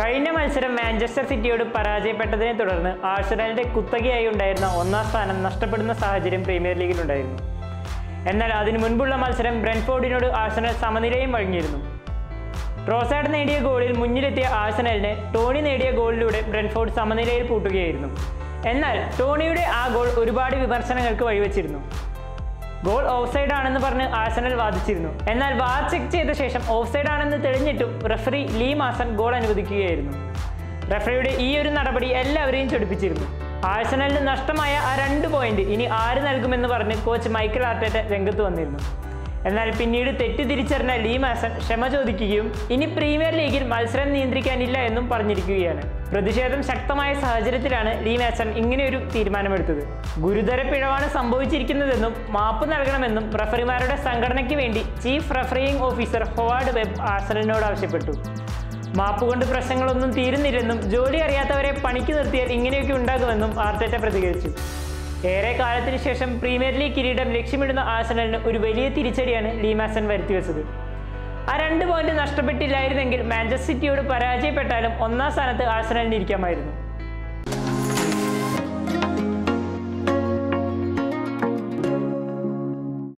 കഴിഞ്ഞ മത്സരം മാഞ്ചസ്റ്റർ സിറ്റിയോട് പരാജയപ്പെട്ടതിനെ തുടർന്ന് ആഴ്സണലിന്റെ കുത്തകയായി ഉണ്ടായിരുന്ന ഒന്നാം സ്ഥാനം നഷ്ടപ്പെടുന്ന സാഹചര്യം പ്രീമിയർ ലീഗിലുണ്ടായിരുന്നു എന്നാൽ അതിനു മുൻപുള്ള മത്സരം ബ്രെൻഫോർഡിനോട് ആഴ്സണൽ സമനിലയും വഴങ്ങിയിരുന്നു ട്രോസാഡ് നേടിയ ഗോളിൽ മുന്നിലെത്തിയ ആഴ്സണലിനെ ടോണി നേടിയ ഗോളിലൂടെ ബ്രെൻഫോർഡ് സമനിലയിൽ പൂട്ടുകയായിരുന്നു എന്നാൽ ടോണിയുടെ ആ ഗോൾ ഒരുപാട് വിമർശനങ്ങൾക്ക് വഴിവെച്ചിരുന്നു ഗോൾ ഓഫ്സൈഡ് ആണെന്ന് പറഞ്ഞ് ആഴ്സണൽ വാദിച്ചിരുന്നു എന്നാൽ വാർ ചെക്ക് ചെയ്ത ശേഷം ഓഫ്സൈഡ് ആണെന്ന് തെളിഞ്ഞിട്ടും റഫറി ലീ മാസൺ ഗോൾ അനുവദിക്കുകയായിരുന്നു റഫറിയുടെ ഈ ഒരു നടപടി എല്ലാവരെയും ചൊടിപ്പിച്ചിരുന്നു ആഴ്സണലിന് നഷ്ടമായ ആ രണ്ട് പോയിന്റ് ഇനി ആര് നൽകുമെന്ന് പറഞ്ഞ് കോച്ച് മൈക്കൽ ആർട്ടേറ്റ രംഗത്ത് വന്നിരുന്നു എന്നാൽ പിന്നീട് തെറ്റിദ്ധരിച്ചറിഞ്ഞ ലീ മാസൺ ക്ഷമ ചോദിക്കുകയും ഇനി പ്രീമിയർ ലീഗിൽ മത്സരം നിയന്ത്രിക്കാനില്ല എന്നും പറഞ്ഞിരിക്കുകയാണ് പ്രതിഷേധം ശക്തമായ സാഹചര്യത്തിലാണ് ലീ മാസൺ ഇങ്ങനെയൊരു തീരുമാനമെടുത്തത് ഗുരുതര പിഴവാണ് സംഭവിച്ചിരിക്കുന്നതെന്നും മാപ്പ് നൽകണമെന്നും റഫറിമാരുടെ സംഘടനയ്ക്ക് വേണ്ടി chief refereeing officer Howard Webb ആഴ്സണലിനോട് ആവശ്യപ്പെട്ടു മാപ്പ് കൊണ്ട് പ്രശ്നങ്ങളൊന്നും തീരുന്നില്ലെന്നും ജോലി അറിയാത്തവരെ പണിക്ക് നിർത്തിയാൽ ഇങ്ങനെയൊക്കെ ഉണ്ടാകുമെന്നും ആർട്ടേറ്റ പ്രതികരിച്ചു ഏറെ കാലത്തിന് ശേഷം പ്രീമിയർ ലീഗ് കിരീടം ലക്ഷ്യമിടുന്ന ആഴ്സണലിന് ഒരു വലിയ തിരിച്ചടിയാണ് ലീമാസൺ വരുത്തിവെച്ചത് ആ രണ്ട് പോയിന്റ് നഷ്ടപ്പെട്ടില്ലായിരുന്നെങ്കിൽ മാഞ്ചസ്റ്റർ സിറ്റിയോട് പരാജയപ്പെട്ടാലും ഒന്നാം സ്ഥാനത്ത് ആഴ്സണലിന് ഇരിക്കാമായിരുന്നു